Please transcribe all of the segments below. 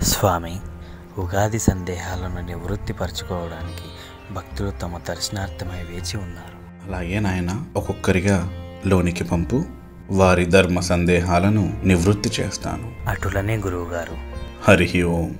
స్వామి ఉగాది సందేహాలను నివృత్తిపరచుకోవడానికి భక్తులు తమ దర్శనార్థమై వేచి ఉన్నారు అలాగే నాయన ఒక్కొక్కరిగా లోనికి పంపు వారి ధర్మ సందేహాలను నివృత్తి చేస్తాను అటులనే గురువుగారు హరి ఓం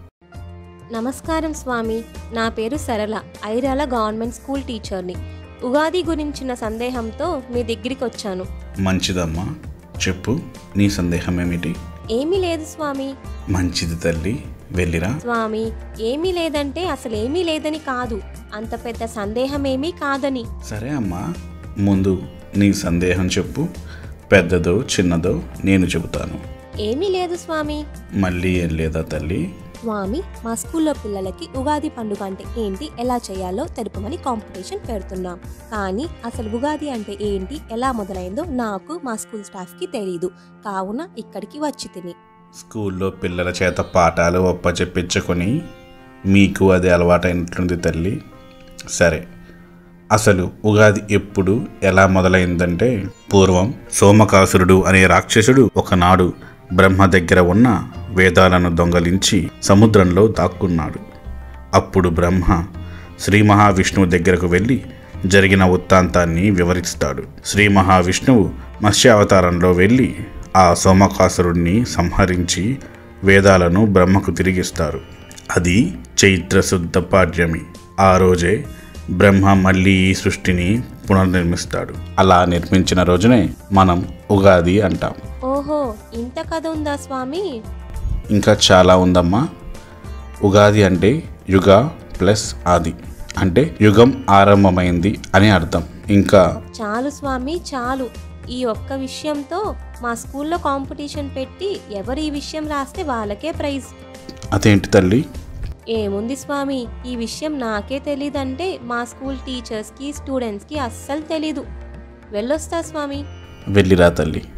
నమస్కారం స్వామి నా పేరు సరళ ఐరాల గవర్నమెంట్ స్కూల్ టీచర్ని ఉగాది గురించిన సందేహంతో మీ దగ్గరికి వచ్చాను మంచిదమ్మా చెప్పు నీ సందేహం ఏమిటి ఏమీ లేదు స్వామి మంచిది తల్లి వెళ్ళిరా స్వామి ఏమీ లేదంటే అసలు ఏమీ లేదని కాదు అంత పెద్ద సందేహం ఏమీ కాదని సరే అమ్మా ముందు నీ సందేహం చెప్పు పెద్దదో చిన్నదో నేను చెబుతాను ఏమీ లేదు స్వామి మళ్ళీ ఏం లేదా తల్లి స్వామి మా స్కూల్లో పిల్లలకి ఉగాది పండుగ అంటే ఏంటి ఎలా చేయాలో తెలుపమని కాంపిటీషన్ పెడుతున్నాం కానీ అసలు ఉగాది అంటే ఏంటి ఎలా మొదలైందో నాకు మా స్కూల్ స్టాఫ్కి తెలీదు కావున ఇక్కడికి వచ్చి తిని స్కూల్లో పిల్లల చేత పాఠాలు ఒప్పచెప్పించుకొని మీకు అది అలవాటైనట్లుంది తల్లి సరే అసలు ఉగాది ఎప్పుడు ఎలా మొదలైందంటే పూర్వం సోమకాసురుడు అనే రాక్షసుడు ఒకనాడు బ్రహ్మ దగ్గర ఉన్న వేదాలను దొంగలించి సముద్రంలో దాక్కున్నాడు అప్పుడు బ్రహ్మ శ్రీ మహావిష్ణువు దగ్గరకు వెళ్ళి జరిగిన వృత్తాంతాన్ని వివరిస్తాడు శ్రీ మహావిష్ణువు మత్స్యావతారంలో వెళ్ళి ఆ సోమకాసురుణ్ణి సంహరించి వేదాలను బ్రహ్మకు తిరిగిస్తారు అది చైత్ర శుద్ధ పాడ్యమి ఆ రోజే బ్రహ్మ మళ్ళీ ఈ సృష్టిని పునర్నిర్మిస్తాడు అలా నిర్మించిన రోజునే మనం ఉగాది అంటాం ఓహో ఇంత కథ ఉందా స్వామి ఇంకా చాలా ఉందమ్మా ఉగాది అంటే యుగ ప్లస్ ఆది అంటే యుగం ఆరంభమైంది అని అర్థం ఇంకా చాలు స్వామి చాలు ఈ ఒక్క విషయంతో మా స్కూల్లో కాంపిటీషన్ పెట్టి ఎవరు ఈ విషయం రాస్తే వాళ్ళకే ప్రైజ్ అదేంటి తల్లి ఏముంది స్వామి ఈ విషయం నాకే తెలీదంటే మా స్కూల్ టీచర్స్కి స్టూడెంట్స్కి అస్సలు తెలీదు వెళ్ళొస్తా స్వామి వెళ్ళిరా తల్లి